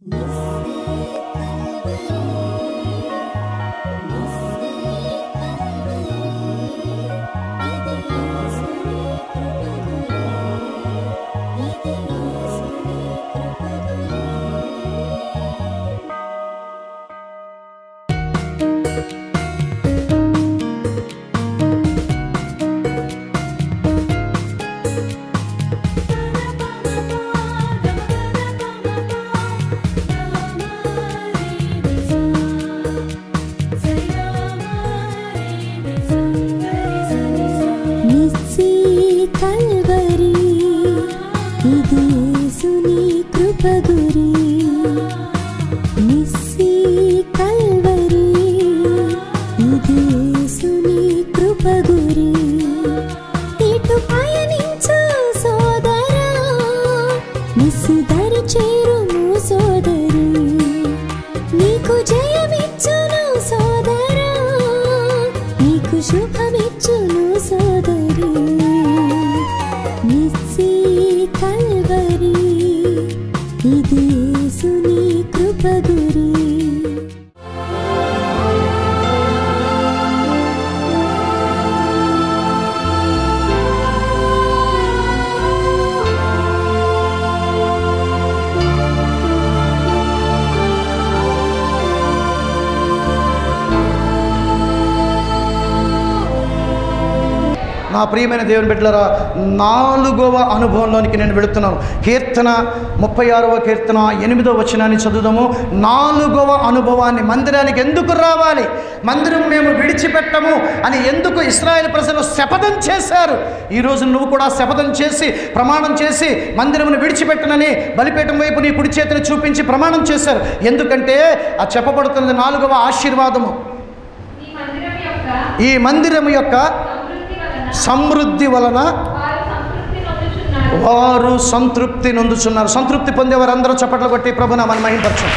Nissi Calvary ఇది యేసుని కృపగురి Nissi Calvary ఇది యేసుని కృపగురి ఇటు పయనించు సోదరా నిస్సు దరి చేరుము సోదరి నీకు జయమిచ్చును సోదరా నీకు శుభమిచ్చును సోదరి నిస్సి కల్వరి ఇది యేసుని కృపగురి నా ప్రియమైన దేవుని బిడ్డలారా నాలుగవ అనుభవంలోనికి నేను వెళుతున్నాను కీర్తన ముప్పై ఆరవ కీర్తన ఎనిమిదవ వచనాన్ని చదువుదాము నాలుగవ అనుభవాన్ని మందిరానికి ఎందుకు రావాలి మందిరం మేము విడిచిపెట్టము అని ఎందుకు ఇస్రాయేల్ ప్రజలు శపథం చేశారు ఈరోజు నువ్వు కూడా శపథం చేసి ప్రమాణం చేసి మందిరమును విడిచిపెట్టనని బలిపీఠం వైపు నీ కుడి చేతిని చూపించి ప్రమాణం చేశారు ఎందుకంటే ఆ చెప్పబడుతున్నది నాలుగవ ఆశీర్వాదము ఈ మందిరం యొక్క ఈ మందిరం యొక్క సమృద్ధి వలన సమృద్ధి వలన వారు సంతృప్తి వారు సంతృప్తి నొందుచున్నారు నొందుచున్నారు సంతృప్తి పొందేవారు అందరూ చప్పట్లు కొట్టి ప్రభున మన మహింపరచం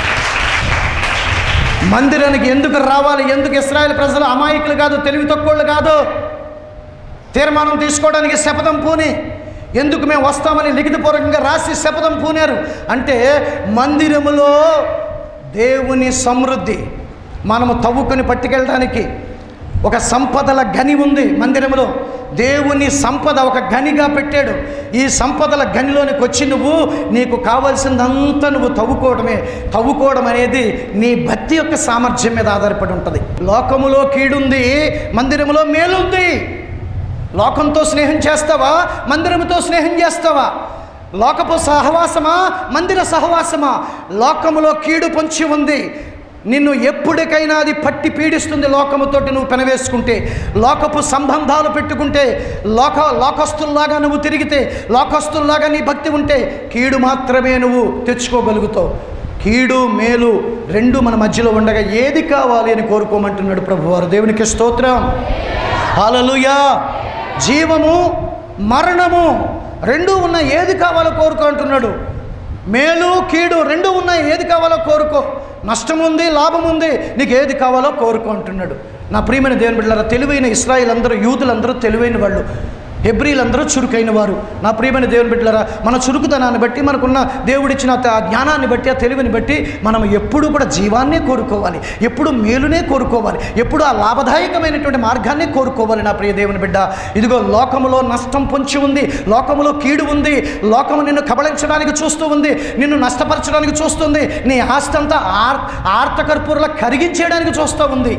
మందిరానికి ఎందుకు రావాలి ఎందుకు ఇస్రాయేల్ ప్రజలు అమాయకులు కాదు తెలివి తక్కువళ్ళు కాదు తీర్మానం తీసుకోవడానికి శపథం పూని ఎందుకు మేము వస్తామని లిఖితపూర్వకంగా రాసి శపథం పూనారు అంటే మందిరములో దేవుని సమృద్ధి మనము తవ్వుకొని పట్టుకెళ్ళడానికి ఒక సంపదల గని ఉంది మందిరములో దేవుని సంపద ఒక గనిగా పెట్టాడు ఈ సంపదల గనిలోనికి వచ్చి నువ్వు నీకు కావాల్సిందంతా నువ్వు తవ్వుకోవడమే తవ్వుకోవడం అనేది నీ భక్తి యొక్క సామర్థ్యం మీద ఆధారపడి ఉంటుంది లోకములో కీడుంది మందిరములో మేలుంది లోకంతో స్నేహం చేస్తావా మందిరముతో స్నేహం చేస్తావా లోకపు సహవాసమా మందిర సహవాసమా లోకములో కీడు పొంచి ఉంది నిన్ను ఎప్పటికైనా అది పట్టి పీడిస్తుంది లోకముతోటి నువ్వు పెనవేసుకుంటే లోకపు సంబంధాలు పెట్టుకుంటే లోక లోకస్తుల్లాగా నువ్వు తిరిగితే లోకస్తుల్లాగా నీ భక్తి ఉంటే కీడు మాత్రమే నువ్వు తెచ్చుకోగలుగుతావు కీడు మేలు రెండు మన మధ్యలో ఉండగా ఏది కావాలి అని కోరుకోమంటున్నాడు ప్రభువారు దేవునికి స్తోత్రం హల్లెలూయా జీవము మరణము రెండు ఉన్న ఏది కావాలో కోరుకో అంటున్నాడు మేలు కీడు రెండు ఉన్నాయి ఏది కావాలో కోరుకో నష్టం ఉంది లాభం ఉంది నీకు ఏది కావాలో కోరుకో అంటున్నాడు నా ప్రియమైన దేవుని బిడ్డలారా తెలివైన ఇస్రాయిల్ అందరూ యూదులందరూ తెలివైన వాళ్ళు హెబ్రీలందరూ చురుకైన వారు నా ప్రియమైన దేవుని బిడ్డలారా మన చురుకుదనాన్ని బట్టి మనకున్న దేవుడిచ్చిన ఆ జ్ఞానాన్ని బట్టి ఆ తెలివిని బట్టి మనం ఎప్పుడు కూడా జీవాన్నే కోరుకోవాలి ఎప్పుడు మేలునే కోరుకోవాలి ఎప్పుడు ఆ లాభదాయకమైనటువంటి మార్గాన్ని కోరుకోవాలి నా ప్రియ దేవుని బిడ్డ ఇదిగో లోకములో నష్టం పొంచి ఉంది లోకములో కీడు ఉంది లోకము నిన్ను కబళించడానికి చూస్తూ ఉంది నిన్ను నష్టపరచడానికి చూస్తుంది నీ ఆస్తి అంతా ఆర్ ఆర్తకర్పూరలా కరిగించేయడానికి చూస్తూ ఉంది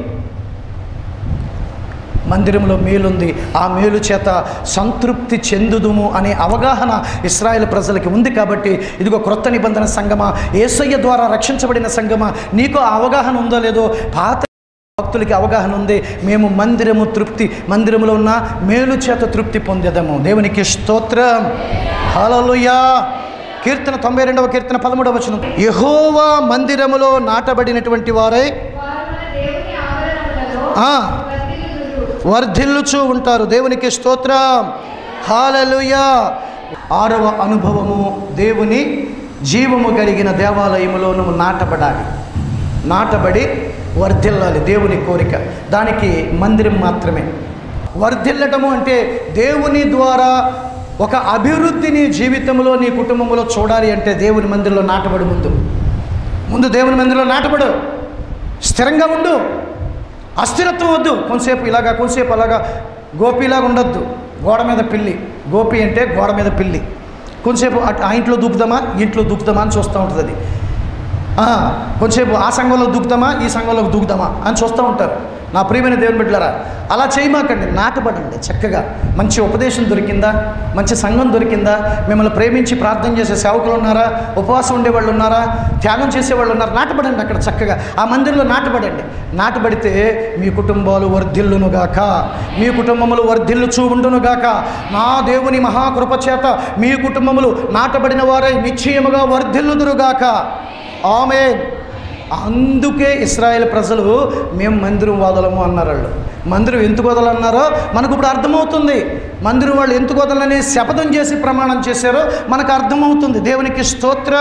మందిరంలో మేలుంది ఆ మేలు చేత సంతృప్తి చెందుదుము అనే అవగాహన ఇస్రాయేల్ ప్రజలకి ఉంది కాబట్టి ఇదిగో క్రొత్త నిబంధన సంగమా ఏసయ్య ద్వారా రక్షించబడిన సంగమా నీకు ఆ అవగాహన ఉందో లేదో పాత భక్తులకి అవగాహన ఉంది మేము మందిరము తృప్తి మందిరములో ఉన్న మేలు చేత తృప్తి పొందేదము దేవునికి స్తోత్రం హల్లెలూయా కీర్తన తొంభై రెండవ కీర్తన పదమూడవ వచనం యెహోవా మందిరములో నాటబడినటువంటి వారై వారు మన దేవుని ఆవరణములలో ఆ, వర్ధిల్లుదురు. వర్ధిల్లుచూ ఉంటారు దేవునికి స్తోత్రం హాలలుయా ఆరవ అనుభవము దేవుని జీవము కలిగిన దేవాలయములో నువ్వు నాటబడాలి నాటబడి వర్ధిల్లాలి దేవుని కోరిక దానికి మందిరం మాత్రమే వర్ధిల్లటము అంటే దేవుని ద్వారా ఒక అభివృద్ధిని జీవితంలో నీ కుటుంబంలో చూడాలి అంటే దేవుని మందిరంలో నాటబడి ముందు ముందు దేవుని మందిలో నాటబడు స్థిరంగా ఉండు అస్థిరత్వం వద్దు కొంతసేపు ఇలాగా కొంతసేపు అలాగా గోపిలాగా ఉండొద్దు గోడ మీద పిల్లి గోపి అంటే గోడ మీద పిల్లి కొంతసేపు అటు ఆ ఇంట్లో దూకుదామా ఈ ఇంట్లో దూకుదామా అని చూస్తూ ఉంటుంది అది ఆ, కొంతసేపు ఆ సంఘంలో దూకుతామా ఈ సంఘంలోకి దూకుతామా అని చూస్తూ ఉంటారు నా ప్రియమైన దేవుని బిడ్డలారా అలా చేయమాకండి నాటపడండి చక్కగా మంచి ఉపదేశం దొరికిందా మంచి సంఘం దొరికిందా మిమ్మల్ని ప్రేమించి ప్రార్థన చేసే సేవకులు ఉన్నారా ఉపవాసం ఉండేవాళ్ళు ఉన్నారా త్యాగం చేసేవాళ్ళు ఉన్నారా నాటపడండి అక్కడ చక్కగా ఆ మందిరంలో నాటపడండి నాటబడితే మీ కుటుంబాలు వర్ధిల్లునుగాక మీ కుటుంబములు వర్ధిల్లుచూ ఉండునుగాక నా దేవుని మహాకృప చేత మీ కుటుంబములు నాటబడిన వారై నిశ్చయముగా వర్ధిల్లుదురుగాక ఆమె అందుకే ఇస్రాయేల్ ప్రజలు మేము మందిరం వదలము అన్నారు వాళ్ళు మందిరం ఎందుకు వదలన్నారో మనకు ఇప్పుడు అర్థమవుతుంది మందిరం వాళ్ళు ఎందుకు వదలని శపథం చేసి ప్రమాణం చేశారో మనకు అర్థమవుతుంది దేవునికి స్తోత్ర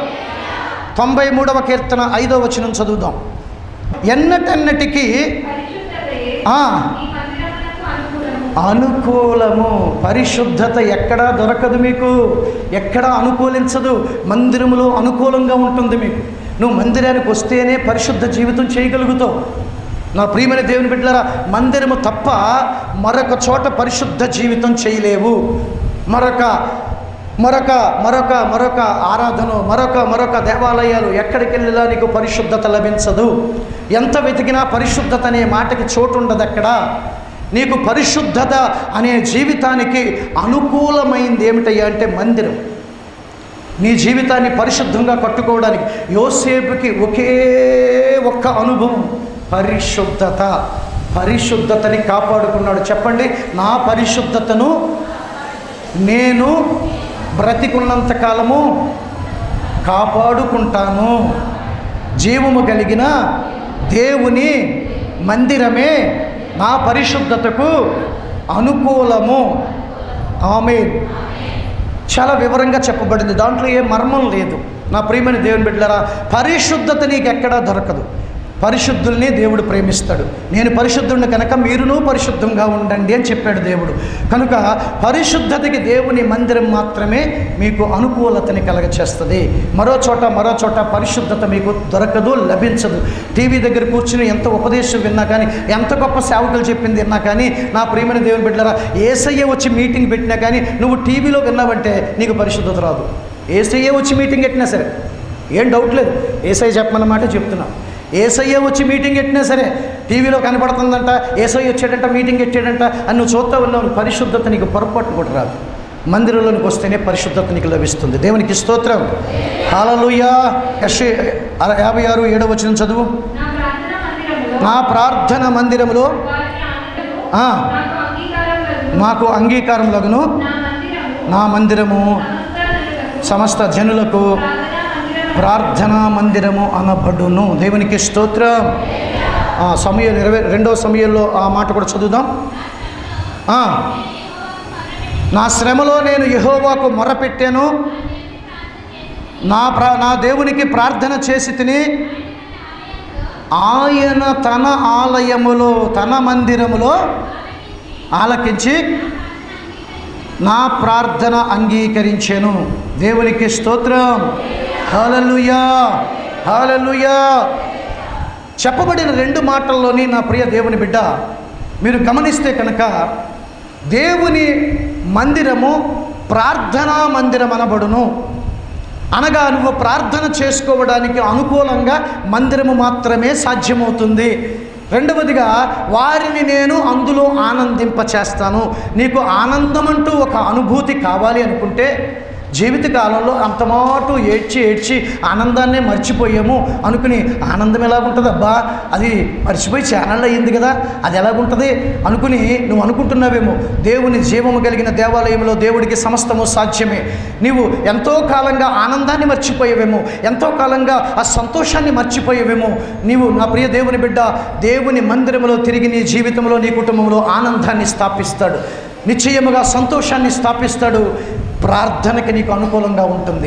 తొంభై మూడవ కీర్తన ఐదవ వచనం చదువుదాం ఎన్నటెన్నటికి పరిశుద్ధతయే ఆ, ఈ మందిరమునకు అనుకూలము అనుకూలము పరిశుద్ధత ఎక్కడా దొరకదు మీకు ఎక్కడా అనుకూలించదు మందిరములో అనుకూలంగా ఉంటుంది మీకు నువ్వు మందిరానికి వస్తేనే పరిశుద్ధ జీవితం చేయగలుగుతావు నా ప్రియమైన దేవుని బిడ్డలారా మందిరము తప్ప మరొక చోట పరిశుద్ధ జీవితం చేయలేవు మరొక మరొక మరొక మరొక ఆరాధన మరొక మరొక దేవాలయాలు ఎక్కడికి వెళ్ళినా నీకు పరిశుద్ధత లభించదు ఎంత వెతికినా పరిశుద్ధత అనే మాటకి చోటు ఉండదు అక్కడ నీకు పరిశుద్ధత అనే జీవితానికి అనుకూలమైంది ఏమిటయ్యా అంటే మందిరం నీ జీవితాన్ని పరిశుద్ధంగా కట్టుకోవడానికి యోసేపుకి ఒకే ఒక్క అనుభవం పరిశుద్ధత పరిశుద్ధతని కాపాడుకున్నాడు చెప్పండి నా పరిశుద్ధతను నేను బ్రతికున్నంత కాలము కాపాడుకుంటాను జీవము కలిగిన దేవుని మందిరమే నా పరిశుద్ధతకు అనుకూలము ఆమె చాలా వివరంగా చెప్పబడింది దాంట్లో ఏ మర్మం లేదు నా ప్రియమైన దేవుని బిడ్డలారా పరిశుద్ధత నీకు ఎక్కడా దొరకదు పరిశుద్ధుల్ని దేవుడు ప్రేమిస్తాడు నేను పరిశుద్ధుడిని కనుక మీరును పరిశుద్ధంగా ఉండండి అని చెప్పాడు దేవుడు కనుక పరిశుద్ధతకి దేవుని మందిరం మాత్రమే మీకు అనుకూలతని కలగచేస్తుంది మరో చోట మరో చోట పరిశుద్ధత మీకు దొరకదు లభించదు టీవీ దగ్గర కూర్చుని ఎంత ఉపదేశం విన్నా కానీ ఎంత గొప్ప సేవకులు చెప్పింది విన్నా కానీ నా ప్రియమైన దేవుని బిడ్డలారా ఏసయ్య వచ్చి మీటింగ్ పెట్టినా కానీ నువ్వు టీవీలో విన్నావంటే నీకు పరిశుద్ధత రాదు ఏసయ్య వచ్చి మీటింగ్ పెట్టినా సరే ఏం డౌట్ లేదు ఏసఐ చెప్పమన్నమాట చెప్తున్నాం ఏసయ్య వచ్చి మీటింగ్ పెట్టినా సరే టీవీలో కనపడుతుందంట ఏసఐ వచ్చాడంట మీటింగ్ పెట్టాడంట అని నువ్వు చూస్తా ఉన్నావు పరిశుద్ధత నీకు పొరపాటు కూడా రాదు మందిరంలోనికి వస్తేనే పరిశుద్ధత నీకు లభిస్తుంది దేవునికి స్తోత్రం హాలలుయా యశ యాభై ఆరు ఏడవ వచ్చిన చదువు నా ప్రార్థన మందిరములో నా ప్రార్థన మందిరములో వారికి ఆనందము ఆ, నాకు అంగీకారం కలుగును. మాకు అంగీకారం లగును నా మందిరము నా మందిరము సమస్త జనులకు సమస్త జనులకు ప్రార్థనా మందిరము ప్రార్థనా మందిరము అనబడును దేవునికి స్తోత్రం ఆ సమయం ఇరవై రెండవ సమయంలో ఆ మాట కూడా చదువుదాం ఆ, నా శ్రమలో నేను యహోవాకు మొరపెట్టాను నా ప్రా నా దేవునికి ప్రార్థన చేసి తిని ఆయన తన ఆలయములో తన మందిరములో ఆలకించి నా ప్రార్థన అంగీకరించాను దేవునికి స్తోత్రం హాలలుయా హాలలుయా చెప్పబడిన రెండు మాటల్లోని నా ప్రియ దేవుని బిడ్డ మీరు గమనిస్తే కనుక దేవుని మందిరము ప్రార్థనా మందిరం అనబడును అనగా నువ్వు ప్రార్థన చేసుకోవడానికి అనుకూలంగా మందిరము మాత్రమే సాధ్యమవుతుంది రెండవదిగా వారిని నేను అందులో ఆనందింపచేస్తాను నీకు ఆనందం అంటూ ఒక అనుభూతి కావాలి అనుకుంటే జీవితకాలంలో అంతమాటు ఏడ్చి ఏడ్చి ఆనందాన్నే మర్చిపోయాము అనుకుని ఆనందం ఎలాగుంటుంది అబ్బా అది మర్చిపోయి ఛానల్ అయ్యింది కదా అది ఎలాగుంటుంది అనుకుని నువ్వు అనుకుంటున్నావేమో దేవుని జీవము కలిగిన దేవాలయంలో దేవుడికి సమస్తము సాధ్యమే నీవు ఎంతో కాలంగా ఆనందాన్ని మర్చిపోయేవేమో ఎంతో కాలంగా ఆ సంతోషాన్ని మర్చిపోయేవేమో నీవు నా ప్రియ దేవుని బిడ్డ దేవుని మందిరంలో తిరిగి నీ జీవితంలో నీ కుటుంబంలో ఆనందాన్ని స్థాపిస్తాడు నిశ్చయముగా సంతోషాన్ని స్థాపిస్తాడు ప్రార్థనకి నీకు అనుకూలంగా ఉంటుంది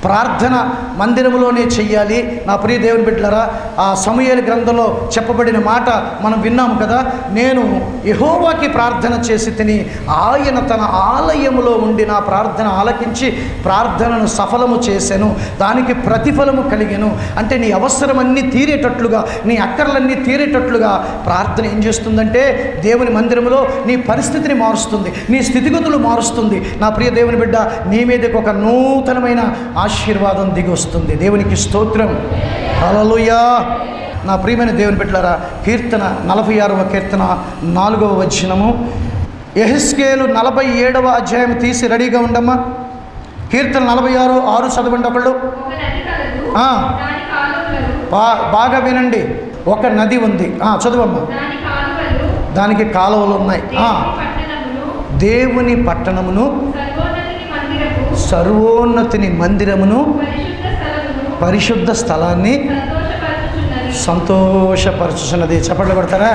ప్రార్థన మందిరంలోనే చెయ్యాలి నా ప్రియ దేవుని బిడ్డలారా ఆ సమూయేలు గ్రంథంలో చెప్పబడిన మాట మనం విన్నాము కదా నేను యహోవాకి ప్రార్థన చేసి తిని ఆయన తన ఆలయములో ఉండి నా ప్రార్థన ఆలకించి ప్రార్థనను సఫలము చేశాను దానికి ప్రతిఫలము కలిగాను అంటే నీ అవసరమన్నీ తీరేటట్లుగా నీ అక్కర్లన్నీ తీరేటట్లుగా ప్రార్థన ఏం చేస్తుందంటే దేవుని మందిరంలో నీ పరిస్థితిని మారుస్తుంది నీ స్థితిగతులు మారుస్తుంది నా ప్రియ దేవుని బిడ్డ నీ మీదకి ఒక నూతనమైన ఆశీర్వాదం దిగి వస్తుంది దేవునికి స్తోత్రం హల్లెలూయా నా ప్రియమైన దేవుని బిడ్డలారా కీర్తన నలభై ఆరవ కీర్తన నాలుగవ వచనము ఎహెస్కేలు నలభై ఏడవ అధ్యాయం తీసి రెడీగా ఉండమ్మా కీర్తన నలభై ఆరు ఆరు చదవండి ఒకళ్ళు ఒక నది కలదు ఆ. దాని కాలువలు బా బాగా వినండి ఒక నది ఉంది ఆ, చదువమ్మా దాని కాలువలు దానికి కాలువలు ఉన్నాయి ఆ, దేవుని పట్టణమును దేవుని పట్టణమును సర్వోన్నతిని మందిరపు సర్వోన్నతిని మందిరమును పరిశుద్ధ స్థలమును పరిశుద్ధ స్థలాన్ని సంతోషపరచుచున్నది సంతోషపరచుచున్నది చప్పట్లు కొడతారా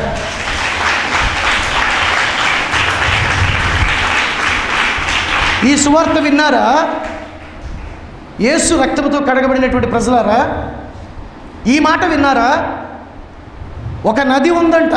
ఈ సువార్త విన్నారా యేసు రక్తముతో కడగబడినటువంటి ప్రజలారా ఈ మాట విన్నారా ఒక నది ఉందంట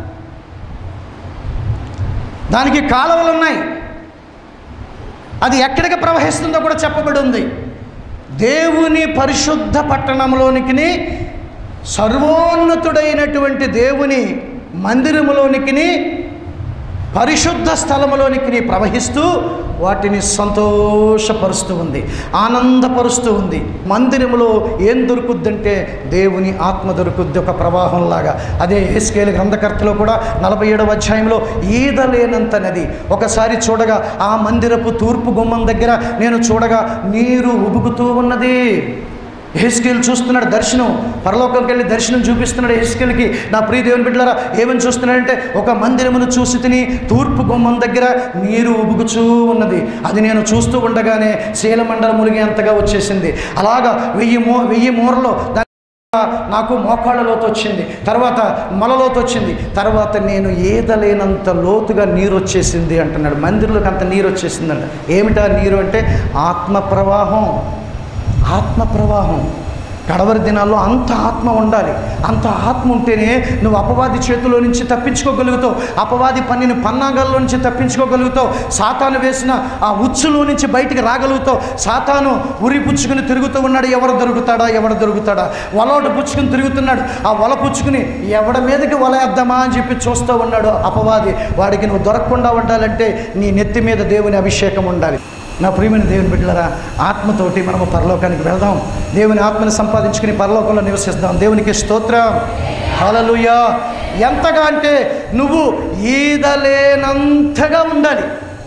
దానికి కాలువలు ఉన్నాయి అది ఎక్కడికి ప్రవహిస్తుందో కూడా చెప్పబడి ఉంది దేవుని పరిశుద్ధ పట్టణంలోనికి సర్వోన్నతుడైనటువంటి దేవుని మందిరములోనికి పరిశుద్ధ స్థలములోనికి ప్రవహిస్తూ వాటిని సంతోషపరుస్తూ ఉంది ఆనందపరుస్తూ ఉంది మందిరములో ఏం దొరుకుద్దంటే దేవుని ఆత్మ దొరుకుద్ది ఒక ప్రవాహంలాగా అదే ఏస్కేల్ గ్రంథకర్తలో కూడా నలభై ఏడవ అధ్యాయంలో ఈదలేనంత నది ఒకసారి చూడగా ఆ మందిరపు తూర్పు గుమ్మం దగ్గర నేను చూడగా నీరు ఉబుకుతూ ఉన్నది హెస్కేల్ చూస్తున్నాడు దర్శనం పరలోకంకి వెళ్ళి దర్శనం చూపిస్తున్నాడు హెస్కేల్కి నా ప్రియ దేవుని బిడ్డలారా ఏమని చూస్తున్నాడంటే ఒక మందిరమును చూసి తిని తూర్పు గుమ్మం దగ్గర నీరు ఉబుకుచూ ఉన్నది అది నేను చూస్తూ ఉండగానే శీలమండలం మునిగేంతగా వచ్చేసింది అలాగా వెయ్యి మో వెయ్యి మూరలో దాని నాకు మోకాళ్ళ లోతు వచ్చింది తర్వాత మొలలోతు వచ్చింది తర్వాత నేను ఏదలేనంత లోతుగా నీరు వచ్చేసింది అంటున్నాడు మందిరంలోకి అంత నీరు వచ్చేసిందంట ఏమిటా నీరు అంటే ఆత్మ ప్రవాహం ఆత్మ ప్రవాహం కడవరి దినాల్లో అంత ఆత్మ ఉండాలి అంత ఆత్మ ఉంటేనే నువ్వు అపవాది చేతిలో నుంచి తప్పించుకోగలుగుతావు అపవాది పన్నిన పన్నాగాల్లో నుంచి తప్పించుకోగలుగుతావు సాతాను వేసిన ఆ ఉచ్చులో నుంచి బయటికి రాగలుగుతావు సాతాను ఉరి పుచ్చుకుని తిరుగుతూ ఉన్నాడు ఎవరు దొరుకుతాడా ఎవడు దొరుకుతాడా వలోట పుచ్చుకుని తిరుగుతున్నాడు ఆ వల పుచ్చుకుని ఎవడ మీదకి వల వేద్దామా అని చెప్పి చూస్తూ ఉన్నాడు అపవాది వాడికి నువ్వు దొరకకుండా ఉండాలంటే నీ నెత్తి మీద దేవుని అభిషేకం ఉండాలి నా ప్రియమైన దేవుని బిడ్డలరా ఆత్మతోటి మనము పరలోకానికి వెళ్దాం దేవుని ఆత్మని సంపాదించుకుని పరలోకంలో నివసిస్తాం దేవునికి స్తోత్రం హలలుయా ఎంతగా అంటే నువ్వు ఈదలేనంతగా ఉండాలి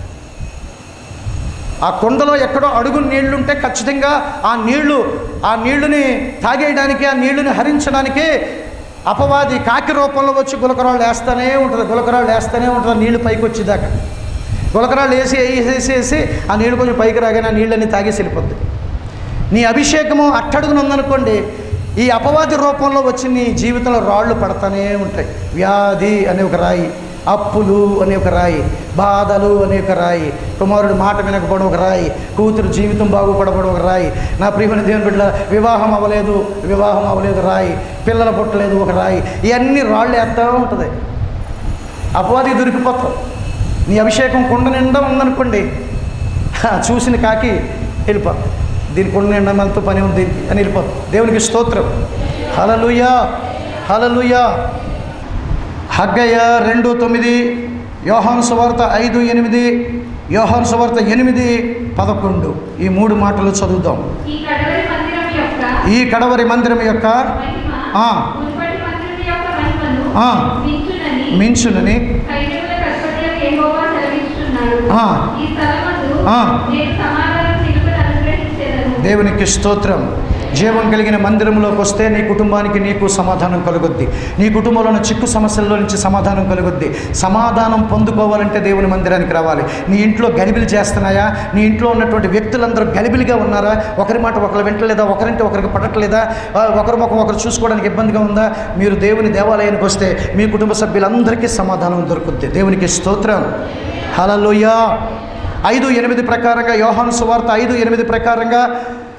ఆ కొండలో ఎక్కడో అడుగు నీళ్లుంటే ఖచ్చితంగా ఆ నీళ్లు ఆ నీళ్లుని తాగేయడానికి ఆ నీళ్లుని హరించడానికి అపవాది కాకి రూపంలో వచ్చి గులకరాళ్ళు వేస్తూనే ఉంటుంది గులకరాళ్ళు వేస్తూనే ఉంటుంది నీళ్లు పైకి వచ్చేదాకా గులకరాళ్ళు వేసి వేసి వేసి ఆ నీళ్ళు కొంచెం పైకి రాగానే ఆ నీళ్ళని తాగేసి వెళ్ళిపోద్ది నీ అభిషేకము అట్టడుగున ఉందనుకోండి ఈ అపవాది రూపంలో వచ్చి నీ జీవితంలో రాళ్ళు పడతానే ఉంటాయి వ్యాధి అనే ఒక రాయి అప్పులు అనే ఒక రాయి బాధలు అనే ఒక రాయి కుమారుడు మాట వినకపోవడం ఒక రాయి కూతురు జీవితం బాగుపడబడం ఒక రాయి నా ప్రియమైన దేవుని బిడ్డ వివాహం అవ్వలేదు వివాహం అవ్వలేదు రాయి పిల్లలు పుట్టలేదు ఒక రాయి ఇవన్నీ రాళ్ళు వేస్తూ ఉంటుంది అపవాది దొరికిపోతాం నీ అభిషేకం కుండ నిండా ఉందనుకోండి హా, చూసిన కాకి వెళ్ళిపో దీని కుండ నిండా మనతో పని ఉంది అని వెళ్ళిపో దేవునికి స్తోత్రం హలలుయా హలలుయా హగ్గయ్య రెండు తొమ్మిది యోహాను సువార్త ఐదు ఎనిమిది యోహాను సువార్త ఎనిమిది పదకొండు ఈ మూడు మాటలు చదువుదాం ఈ కడవరి మందిరం యొక్క ఈ కడవరి మందిరం యొక్క మహిమ ఆ. మునుపటి మందిరం యొక్క మహిమను ఆ. మించునని మించునని సైన్యముల కర్తవ్యం యెహోవా సెలవిస్తున్నాడు. ఆ. ఈ స్థలమందు ఆ. నేను సమాధానం నిలుపును అనుగ్రహించేదను. దేవునికి స్తోత్రం జీవం కలిగిన మందిరంలోకి వస్తే నీ కుటుంబానికి నీకు సమాధానం కలుగుద్ది నీ కుటుంబంలో ఉన్న చిక్కు సమస్యల్లో నుంచి సమాధానం కలుగుద్ది సమాధానం పొందుకోవాలంటే దేవుని మందిరానికి రావాలి నీ ఇంట్లో గలిబిలి చేస్తున్నాయా నీ ఇంట్లో ఉన్నటువంటి వ్యక్తులందరూ గలిబిలిగా ఉన్నారా ఒకరి మాట ఒకరు వింటలేదా ఒకరింటి ఒకరికి పడట్లేదా ఆ, ఒకరి ముఖం ఒకరు చూసుకోవడానికి ఇబ్బందిగా ఉందా మీరు దేవుని దేవాలయానికి వస్తే మీ కుటుంబ సభ్యులందరికీ సమాధానం దొరుకుద్ది దేవునికి స్తోత్రం హలలోయ ఐదు ఎనిమిది ప్రకారంగా యోహాను సువార్త ఐదు ఎనిమిది ప్రకారంగా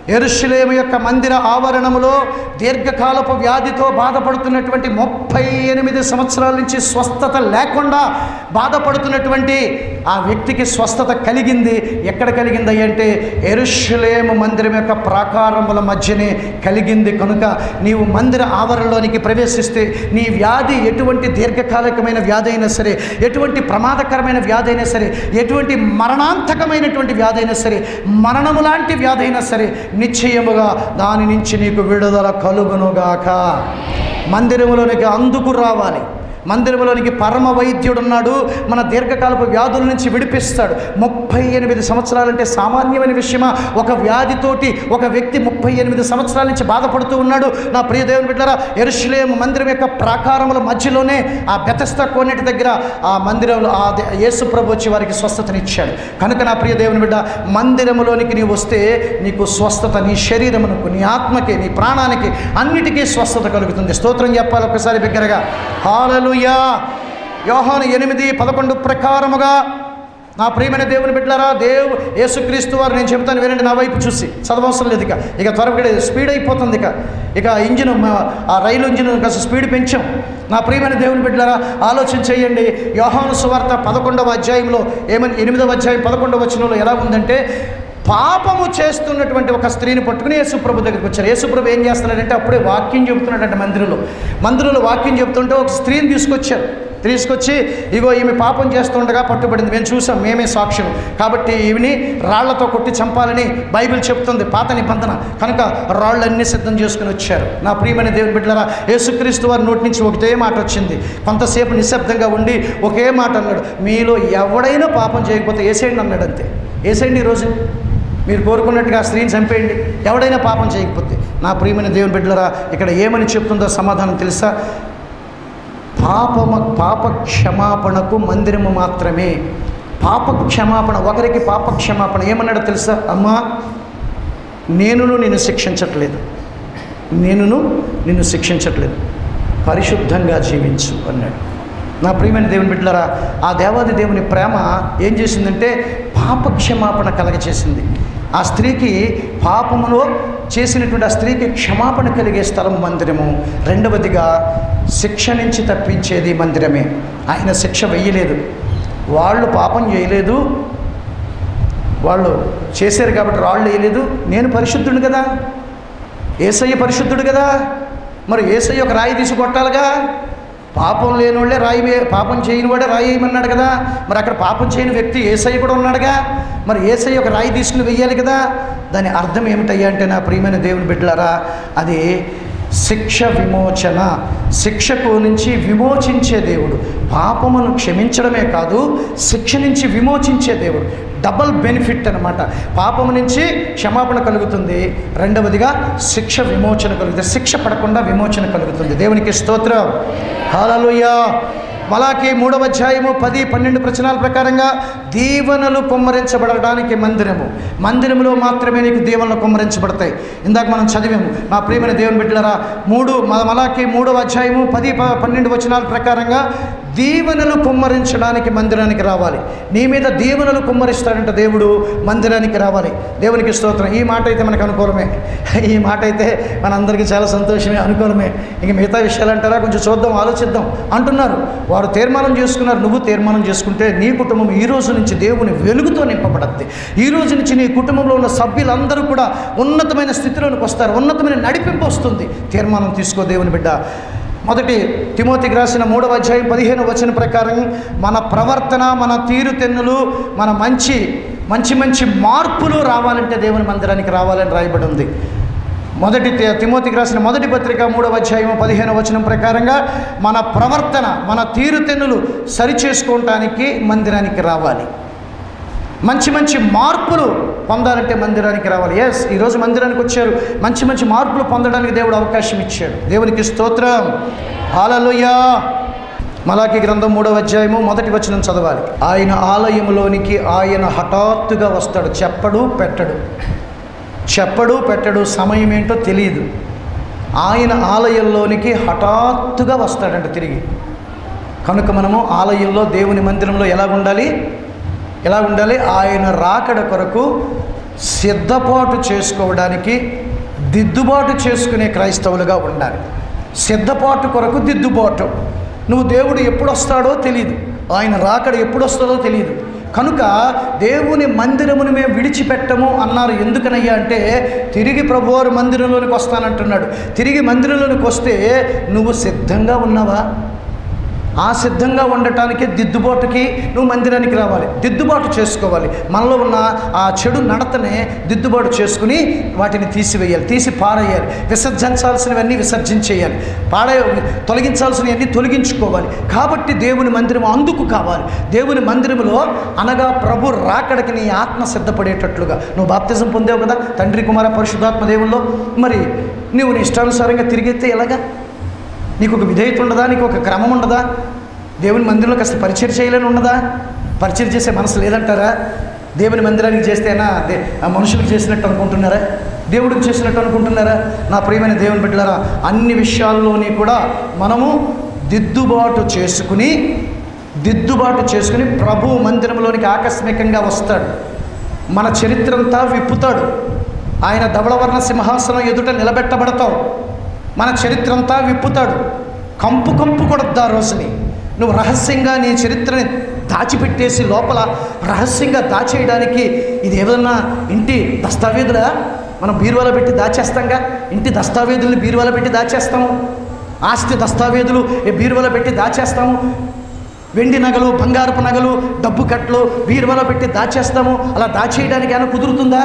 ఎరుషులేము యొక్క మందిర ఆవరణములో దీర్ఘకాలపు వ్యాధితో బాధపడుతున్నటువంటి ముప్పై ఎనిమిది సంవత్సరాల నుంచి స్వస్థత లేకుండా బాధపడుతున్నటువంటి ఆ వ్యక్తికి స్వస్థత కలిగింది ఎక్కడ కలిగింది అంటే ఎరుషులేము మందిరం యొక్క ప్రాకారముల మధ్యనే కలిగింది కనుక నీవు మందిర ఆవరణలోనికి ప్రవేశిస్తే నీ వ్యాధి ఎటువంటి దీర్ఘకాలికమైన వ్యాధి అయినా సరే ఎటువంటి ప్రమాదకరమైన వ్యాధి అయినా సరే ఎటువంటి మరణాంతకమైనటువంటి వ్యాధి అయినా సరే మరణము లాంటి వ్యాధి అయినా సరే నిశ్చయముగా దాని నుంచి నీకు విడుదల కలుగునుగాక మందిరములోనికి అందుకు రావాలి మందిరంలోనికి పరమ వైద్యుడు ఉన్నాడు మన దీర్ఘకాలపు వ్యాధుల నుంచి విడిపిస్తాడు ముప్పై ఎనిమిది సంవత్సరాలంటే సామాన్యమైన విషయమా ఒక వ్యాధితోటి ఒక వ్యక్తి ముప్పై ఎనిమిది సంవత్సరాల నుంచి బాధపడుతూ ఉన్నాడు నా ప్రియ దేవుని బిడ్డరా ఎరుషులేము మందిరం యొక్క ప్రాకారముల మధ్యలోనే ఆ బెతస్త కోనేటి దగ్గర ఆ మందిరంలో ఆ దే- యేసు ప్రభు వచ్చి వారికి స్వస్థతనిచ్చాడు కనుక నా ప్రియ దేవుని బిడ్డ మందిరములోనికి నీవు వస్తే నీకు స్వస్థత నీ శరీరమునకు నీ ఆత్మకి నీ ప్రాణానికి అన్నిటికీ స్వస్థత కలుగుతుంది స్తోత్రం చెప్పాలి ఒకసారి బిగ్గరగా హాలలుయా యోహాను ఎనిమిది పదకొండు ప్రకారముగా నా ప్రియమైన దేవుని బిడ్డలారా దేవు యేసుక్రీస్తు వారు నేను చెబుతాను వినండి నా వైపు చూసి చదవవసరం లేదు ఇక ఇక త్వరగా స్పీడ్ అయిపోతుంది ఇక ఇక ఇంజిన్ మ- ఆ రైలు ఇంజిన్ కాస్త స్పీడ్ పెంచాం నా ప్రియమైన దేవుని బిడ్డలారా ఆలోచన చేయండి యోహాను సువార్త పదకొండవ అధ్యాయంలో ఏమని ఎనిమిదవ అధ్యాయం పదకొండవ వచనంలో ఎలా ఉందంటే పాపము చేస్తున్నటువంటి ఒక స్త్రీని పట్టుకుని యేసుప్రభు దగ్గరికి వచ్చారు యేసుప్రభు ఏం చేస్తున్నాడంటే అప్పుడే వాక్యం చెబుతున్నాడంటే మందిరంలో మందిరంలో వాక్యం చెబుతుంటే ఒక స్త్రీని తీసుకొచ్చారు తీసుకొచ్చి ఇగో ఈమె పాపం చేస్తుండగా పట్టుబడింది మేము చూసాం మేమే సాక్ష్యం కాబట్టి ఈవిని రాళ్లతో కొట్టి చంపాలని బైబిల్ చెప్తుంది పాత నిబంధన కనుక రాళ్ళన్నీ సిద్ధం చేసుకుని వచ్చారు నా ప్రియమైన దేవుని బిడ్డలారా యేసుక్రీస్తు వారి నోటి నుంచి ఒకటే మాట వచ్చింది కొంతసేపు నిశ్శబ్దంగా ఉండి ఒకే మాట అన్నాడు మీలో ఎవడైనా పాపం చేయకపోతే ఏసేయండి అన్నాడు అంతే ఏసేయండి ఈరోజు మీరు కోరుకున్నట్టుగా ఆ స్త్రీని చంపేయండి ఎవడైనా పాపం చేయకపోతే నా ప్రియమైన దేవుని బిడ్డలరా ఇక్కడ ఏమని చెప్తుందో సమాధానం తెలుసా పాపమ పాప క్షమాపణకు మందిరము మాత్రమే పాప క్షమాపణ ఒకరికి పాప క్షమాపణ ఏమన్నాడో తెలుసా అమ్మా నేనును నిన్ను శిక్షించట్లేదు నేనును నిన్ను శిక్షించట్లేదు పరిశుద్ధంగా జీవించు అన్నాడు నా ప్రియమైన దేవుని బిడ్డలారా ఆ దేవాది దేవుని ప్రేమ ఏం చేసిందంటే పాప క్షమాపణ కలగచేసింది ఆ స్త్రీకి పాపములో చేసినటువంటి ఆ స్త్రీకి క్షమాపణ కలిగే స్థలం మందిరము రెండవదిగా శిక్ష నుంచి తప్పించేది మందిరమే ఆయన శిక్ష వెయ్యలేదు వాళ్ళు పాపం చేయలేదు వాళ్ళు చేశారు కాబట్టి రాళ్ళు వేయలేదు నేను పరిశుద్ధుడు కదా ఏసయ్య పరిశుద్ధుడు కదా మరి ఏసయ్య ఒక రాయి తీసి కొట్టాలిగా పాపం లేని వాళ్ళే రాయి వే- పాపం చేయని వాడే రాయి వేయమన్నాడు కదా మరి అక్కడ పాపం చేయని వ్యక్తి ఏసయ్య కూడా ఉన్నాడుగా మరి ఏసయ్య ఒక రాయి తీసుకుని వెయ్యాలి కదా దాని అర్థం ఏమిటయ్యా అంటే నా ప్రియమైన దేవుని బిడ్డలారా అది శిక్ష విమోచన శిక్షకు నుంచి విమోచించే దేవుడు పాపమును క్షమించడమే కాదు శిక్ష నుంచి విమోచించే దేవుడు డబల్ బెనిఫిట్ అనమాట పాపము నుంచి క్షమాపణ కలుగుతుంది రెండవదిగా శిక్ష విమోచన కలుగుతుంది శిక్ష పడకుండా విమోచన కలుగుతుంది దేవునికి స్తోత్రం హాలలుయా మలాకి మూడవ అధ్యాయము పది పన్నెండు ప్రచనాల ప్రకారంగా దీవెనలు కుమ్మరించబడడానికి మందిరము మందిరములో మాత్రమే నీకు దీవెనలు కుమ్మరించబడతాయి ఇందాక మనం చదివాము నా ప్రియమైన దేవుని బిడ్డలరా మూడు మ- మలాకి మూడవ అధ్యాయము పది ప- పన్నెండు వచనాల ప్రకారంగా దీవెనలు కుమ్మరించడానికి మందిరానికి రావాలి నీ మీద దీవెనలు కుమ్మరిస్తాడంట దేవుడు మందిరానికి రావాలి దేవునికి స్తోత్రం ఈ మాట అయితే మనకు అనుకూలమే ఈ మాట అయితే మనందరికీ చాలా సంతోషమే అనుకూలమే ఇంక మిగతా విషయాలు అంటారా కొంచెం చూద్దాం ఆలోచిద్దాం అంటున్నారు వారు తీర్మానం చేసుకున్నారు నువ్వు తీర్మానం చేసుకుంటే నీ కుటుంబం ఈ రోజు నుంచి దేవుని వెలుగుతో నింపబడద్ది ఈ రోజు నుంచి నీ కుటుంబంలో ఉన్న సభ్యులందరూ కూడా ఉన్నతమైన స్థితిలోనికి వస్తారు ఉన్నతమైన నడిపింపు వస్తుంది తీర్మానం తీసుకో దేవుని బిడ్డ మొదటి తిమోతికి రాసిన మూడవ అధ్యాయం పదిహేను వచన ప్రకారం మన ప్రవర్తన మన తీరుతెన్నులు మన మంచి మంచి మంచి మార్పులు రావాలంటే దేవుని మందిరానికి రావాలని రాయబడి ఉంది మొదటి తి- తిమోతికి రాసిన మొదటి పత్రిక మూడవ అధ్యాయం పదిహేను వచనం ప్రకారంగా మన ప్రవర్తన మన తీరుతెన్నులు సరిచేసుకోవటానికి మందిరానికి రావాలి మంచి మంచి మార్పులు పొందాలంటే మందిరానికి రావాలి ఎస్ ఈరోజు మందిరానికి వచ్చారు మంచి మంచి మార్పులు పొందడానికి దేవుడు అవకాశం ఇచ్చాడు దేవునికి స్తోత్రం హాలలుయా మలాకి గ్రంథం మూడవ అధ్యాయము మొదటి వచనం చదవాలి ఆయన ఆలయములోనికి ఆయన హఠాత్తుగా వస్తాడు చెప్పడు పెట్టడు చెప్పడు పెట్టడు సమయం ఏంటో తెలియదు ఆయన ఆలయంలోనికి హఠాత్తుగా వస్తాడంట తిరిగి కనుక మనము ఆలయంలో దేవుని మందిరంలో ఎలా ఉండాలి ఎలా ఉండాలి ఆయన రాకడ కొరకు సిద్ధపాటు చేసుకోవడానికి దిద్దుబాటు చేసుకునే క్రైస్తవులుగా ఉండాలి సిద్ధపాటు కొరకు దిద్దుబాటు నువ్వు దేవుడు ఎప్పుడు వస్తాడో తెలియదు ఆయన రాకడ ఎప్పుడు వస్తుందో తెలియదు కనుక దేవుని మందిరమును మేము విడిచిపెట్టము అన్నారు ఎందుకనయ్యా అంటే తిరిగి ప్రభువారు మందిరంలోనికి వస్తానంటున్నాడు తిరిగి మందిరంలోనికి వస్తే నువ్వు సిద్ధంగా ఉన్నావా ఆ సిద్ధంగా ఉండటానికి దిద్దుబాటుకి నువ్వు మందిరానికి రావాలి దిద్దుబాటు చేసుకోవాలి మనలో ఉన్న ఆ చెడు నడతనే దిద్దుబాటు చేసుకుని వాటిని తీసివేయాలి తీసి పారేయాలి విసర్జించాల్సినవన్నీ విసర్జించేయాలి పాడే తొలగించాల్సినవన్నీ తొలగించుకోవాలి కాబట్టి దేవుని మందిరం అందుకు కావాలి దేవుని మందిరములో అనగా ప్రభు రాకడికి నీ ఆత్మ సిద్ధపడేటట్లుగా నువ్వు బాప్తిజం పొందావు కదా తండ్రి కుమార పరిశుద్ధాత్మ దేవుల్లో మరి నువ్వు నీ ఇష్టానుసారంగా తిరిగెత్తే ఎలాగా నీకు ఒక విధేయత ఉండదా నీకు ఒక క్రమం ఉండదా దేవుని మందిరంలో కాస్త పరిచయం చేయాలని ఉండదా పరిచయం చేసే మనసు లేదంటారా దేవుని మందిరానికి చేస్తేనా దే- ఆ మనుషులకు చేసినట్టు అనుకుంటున్నారా దేవుడికి చేసినట్టు అనుకుంటున్నారా నా ప్రియమైన దేవుని బిడ్డలారా అన్ని విషయాల్లోని కూడా మనము దిద్దుబాటు చేసుకుని దిద్దుబాటు చేసుకుని ప్రభు మందిరంలోనికి ఆకస్మికంగా వస్తాడు మన చరిత్ర అంతా విప్పుతాడు ఆయన ధవళవర్ణ సింహాసనం ఎదుట నిలబెట్టబడతావు మన చరిత్ర అంతా విప్పుతాడు కంపు కంపు కొడద్దు ఆ రోజుని నువ్వు రహస్యంగా నీ చరిత్రని దాచిపెట్టేసి లోపల రహస్యంగా దాచేయడానికి ఇది ఏదన్నా ఇంటి దస్తావేదులా మనం బీరువాలో పెట్టి దాచేస్తాంగా ఇంటి దస్తావేదుల్ని బీరువాలో పెట్టి దాచేస్తాము ఆస్తి దస్తావేదులు ఏ బీరువాలో పెట్టి దాచేస్తాము వెండి నగలు బంగారపు నగలు డబ్బు కట్లు బీరువాలో పెట్టి దాచేస్తాము అలా దాచేయడానికి ఏమైనా కుదురుతుందా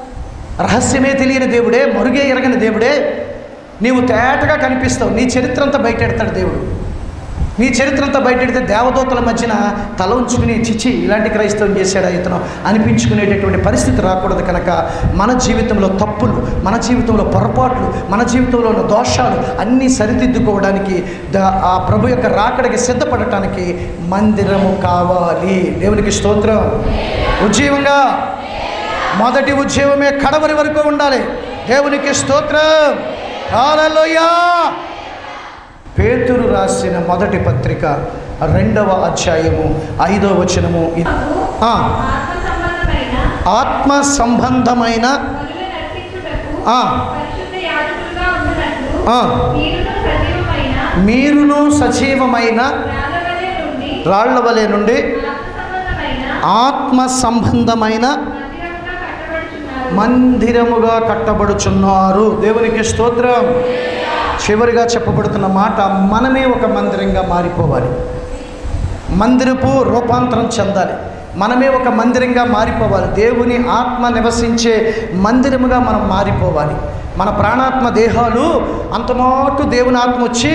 రహస్యమే తెలియని దేవుడే మరుగే ఎరగని దేవుడే నీవు తేటగా కనిపిస్తావు నీ చరిత్ర అంతా బయటెడతాడు దేవుడు నీ చరిత్ర అంతా బయటెడితే దేవదూతల మధ్యన తల ఉంచుకుని చిచి ఇలాంటి క్రైస్తవం చేశాడా ఇతను అనిపించుకునేటటువంటి పరిస్థితి రాకూడదు కనుక మన జీవితంలో తప్పులు మన జీవితంలో పొరపాట్లు మన జీవితంలో ఉన్న దోషాలు అన్నీ సరిదిద్దుకోవడానికి ద- ఆ ప్రభు యొక్క రాకడికి సిద్ధపడటానికి మందిరము కావాలి దేవునికి స్తోత్రం ఉజ్జీవంగా మొదటి ఉద్యోగమే కడవరి వరకు ఉండాలి దేవునికి స్తోత్రం హల్లెలూయా పేతురు రాసిన మొదటి పత్రిక రెండవ అధ్యాయము ఐదవ వచనము ఇది- ఆ, ఆత్మ సంబంధమైన ఆత్మ సంబంధమైన పనులు నడిపించుటకు ఆ. పరిశుద్ధ యాజకులుగా ఉండునట్లు ఆ. మీరును సజీవమైన మీరును సజీవమైన రాళ్ళవలె నుండి రాళ్ల వలె నుండి ఆత్మ సంబంధమైన ఆత్మ సంబంధమైన మందిరముగా కట్టబడుచున్నారు మందిరముగా కట్టబడుచున్నారు దేవునికి స్తోత్రం చివరిగా చెప్పబడుతున్న మాట మనమే ఒక మందిరంగా మారిపోవాలి మందిరపు రూపాంతరం చెందాలి మనమే ఒక మందిరంగా మారిపోవాలి దేవుని ఆత్మ నివసించే మందిరముగా మనం మారిపోవాలి మన ప్రాణాత్మ దేహాలు అంతమాటు దేవుని ఆత్మ వచ్చి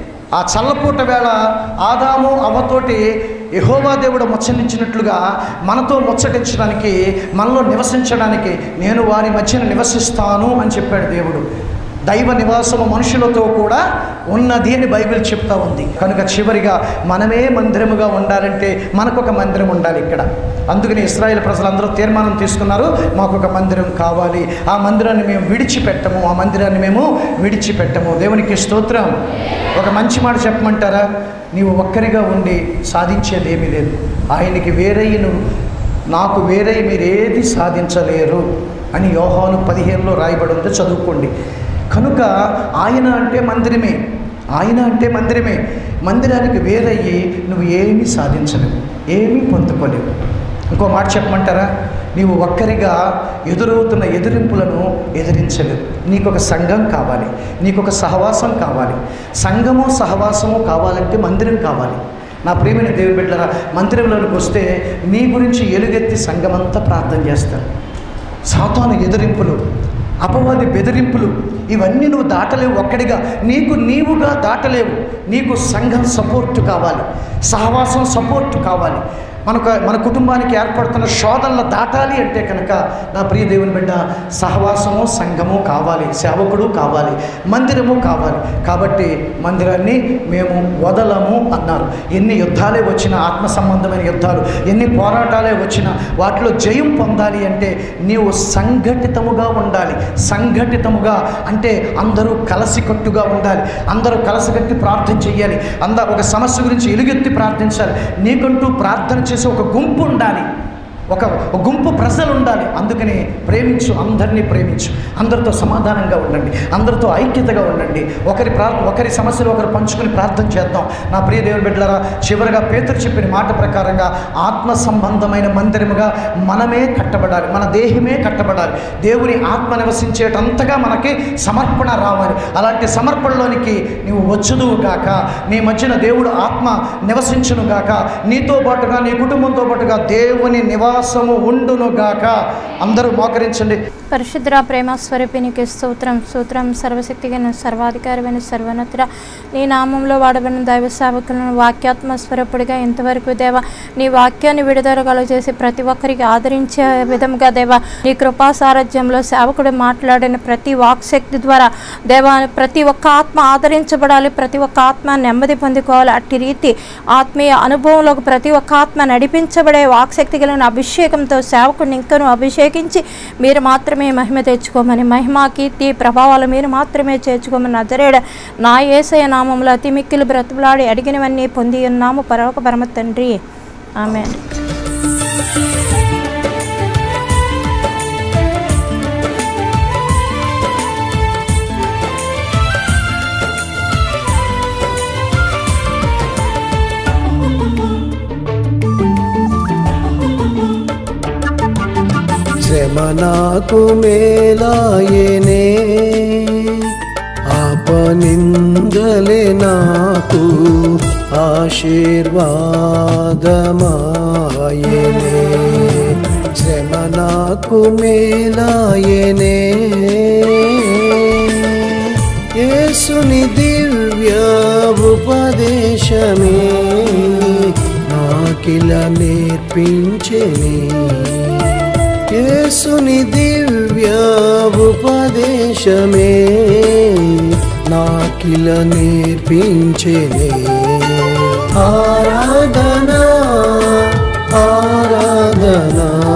ఆ చల్లపూట వేళ ఆదాము అవ్వతోటి యహోవా దేవుడు ముచ్చటించినట్లుగా మనతో ముచ్చటించడానికి మనలో నివసించడానికి నేను వారి మధ్యన నివసిస్తాను అని చెప్పాడు దేవుడు దైవ నివాసము మనుషులతో కూడా ఉన్నది అని బైబిల్ చెప్తా ఉంది కనుక చివరిగా మనమే మందిరముగా ఉండాలంటే మనకొక మందిరం ఉండాలి ఇక్కడ అందుకని ఇస్రాయేల్ ప్రజలందరూ తీర్మానం తీసుకున్నారు మాకు ఒక మందిరం కావాలి ఆ మందిరాన్ని మేము విడిచిపెట్టము ఆ మందిరాన్ని మేము విడిచిపెట్టము దేవునికి స్తోత్రం ఒక మంచి మాట చెప్పమంటారా నీవు ఒక్కరిగా ఉండి సాధించేది ఏమీ లేదు ఆయనకి వేరే నువ్వు నాకు వేరే మీరు ఏది సాధించలేరు అని యోహాను పదిహేనులో రాయబడి ఉంది చదువుకోండి కనుక ఆయన అంటే మందిరమే ఆయన అంటే మందిరమే మందిరానికి వేరయ్యి నువ్వు ఏమీ సాధించలేవు ఏమీ పొందుకోలేవు ఇంకో మాట చెప్పమంటారా నీవు ఒక్కరిగా ఎదురవుతున్న ఎదిరింపులను ఎదిరించలేవు నీకు ఒక సంఘం కావాలి నీకు ఒక సహవాసం కావాలి సంఘము సహవాసము కావాలంటే మందిరం కావాలి నా ప్రియమైన దేవుని బిడ్డలారా మందిరంలోనికి వస్తే నీ గురించి ఎలుగెత్తి సంఘమంతా ప్రార్థన చేస్తారు సాతాను ఎదిరింపులు అపవాది బెదిరింపులు ఇవన్నీ నువ్వు దాటలేవు ఒక్కడిగా నీకు నీవుగా దాటలేవు నీకు సంఘం సపోర్ట్ కావాలి సహవాసం సపోర్ట్ కావాలి మనకు మన కుటుంబానికి ఏర్పడుతున్న శోధనలు దాటాలి అంటే కనుక నా ప్రియ దేవుని బిడ్డ సహవాసము సంఘము కావాలి సేవకుడు కావాలి మందిరము కావాలి కాబట్టి మందిరాన్ని మేము వదలము అన్నారు ఎన్ని యుద్ధాలే వచ్చినా ఆత్మ సంబంధమైన యుద్ధాలు ఎన్ని పోరాటాలే వచ్చినా వాటిలో జయం పొందాలి అంటే నీవు సంఘటితముగా ఉండాలి సంఘటితముగా అంటే అందరూ కలసికట్టుగా ఉండాలి అందరూ కలసికట్టి ప్రార్థన చేయాలి అందరూ ఒక సమస్య గురించి ఎలుగెత్తి ప్రార్థించాలి నీకంటూ ప్రార్థన చేసే ఒక గుంపు ఉండాలి ఒక ఒక గుంపు ప్రజలు ఉండాలి అందుకని ప్రేమించు అందరినీ ప్రేమించు అందరితో సమాధానంగా ఉండండి అందరితో ఐక్యతగా ఉండండి ఒకరి ప్రా ఒకరి సమస్యలు ఒకరు పంచుకొని ప్రార్థన చేద్దాం నా ప్రియ దేవుని బిడ్డలారా చివరిగా పేతురు చెప్పిన మాట ప్రకారంగా ఆత్మ సంబంధమైన మందిరముగా మనమే కట్టబడాలి మన దేహమే కట్టబడాలి దేవుని ఆత్మ నివసించేటంతగా మనకి సమర్పణ రావాలి అలాంటి సమర్పణలోనికి నీవు వచ్చుదువు గాక నీ మధ్యన దేవుడు ఆత్మ నివసించును గాక నీతో పాటుగా నీ కుటుంబంతో పాటుగా దేవుని నివాసము ఉండును గాక అందరూ మోకరించండి పరిశుద్ర ప్రేమ స్వరూపినికి స్తోత్రం స్తోత్రం సర్వశక్తిగా సర్వాధికారమైన సర్వనత్ర నీ నామంలో వాడబడిన దైవ సేవకులను వాక్యాత్మ స్వరూపుడిగా ఇంతవరకు దేవ నీ వాక్యాన్ని విడుదల కలుగజేసి ప్రతి ఒక్కరికి ఆదరించే విధముగా దేవ నీ కృపా సారథ్యంలో సేవకుడు మాట్లాడిన ప్రతి వాక్శక్తి ద్వారా దేవ ప్రతి ఒక్క ఆత్మ ఆదరించబడాలి ప్రతి ఒక్క ఆత్మ నెమ్మది పొందుకోవాలి అట్టి రీతి ఆత్మీయ అనుభవంలోకి ప్రతి ఒక్క ఆత్మ నడిపించబడే వాక్శక్తి కలిగిన అభిషేకంతో సేవకుడిని ఇంకను అభిషేకించి మీరు మాత్రమే మహిమ తెచ్చుకోమని మహిమ కీర్తి ప్రభావాలు మీరు మాత్రమే చేర్చుకోమని నజరేడ నా ఏసయ నామంలో అతి మిక్కిలు బ్రతులాడి అడిగినవన్నీ పొంది ఉన్నాము పరలోక పరమ తండ్రి ఆమె శ్రమ నాకు మేలాయనే ఆపనిందలే నాకు ఆశీర్వాదమాయనే శ్రమ నాకు మేలాయనే యేసుని దివ్య ఉపదేశమే నాకిల నేర్పించెని యేసుని దివ్య ఉపదేశమే నాకిల నేర్పించెనే ఆరాధన ఆరాధన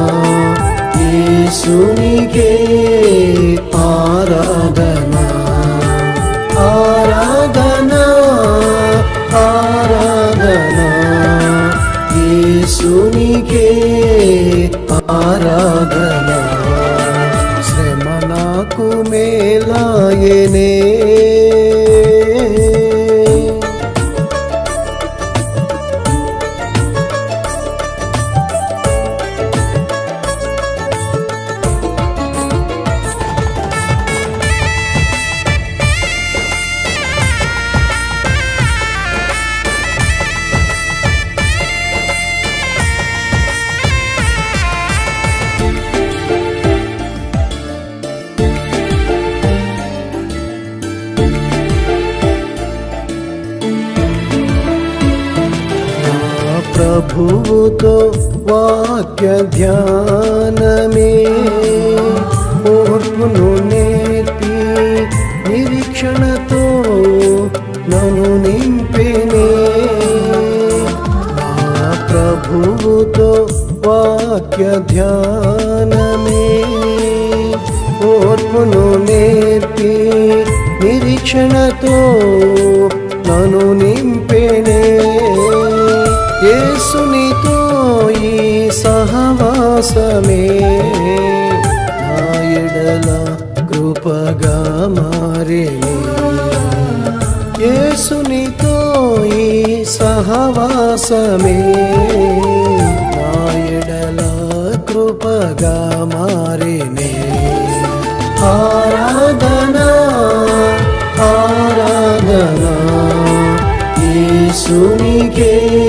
యేసునికే ఆరాధన ఆరాధన ఆరాధన యేసునికే ఆరాధన శ్రమ నాకు మేలాయనే నా ప్రభువుతో వాక్య ధ్యానమే ఓర్పును నేర్పి నిరీక్షణతో నన్ను నింపినే నా ప్రభువుతో వాక్య ధ్యానమే ఓర్పును నేర్పి నిరీక్షణతో నన్ను నింపెనే యేసునితో ఈ సహవాసమే నా ఎడల కృపగా మారేనే యేసునితో ఈ సహవాసమే నా ఎడల కృపగా మారేనే ఆరాధన ఆరాధన యేసునికే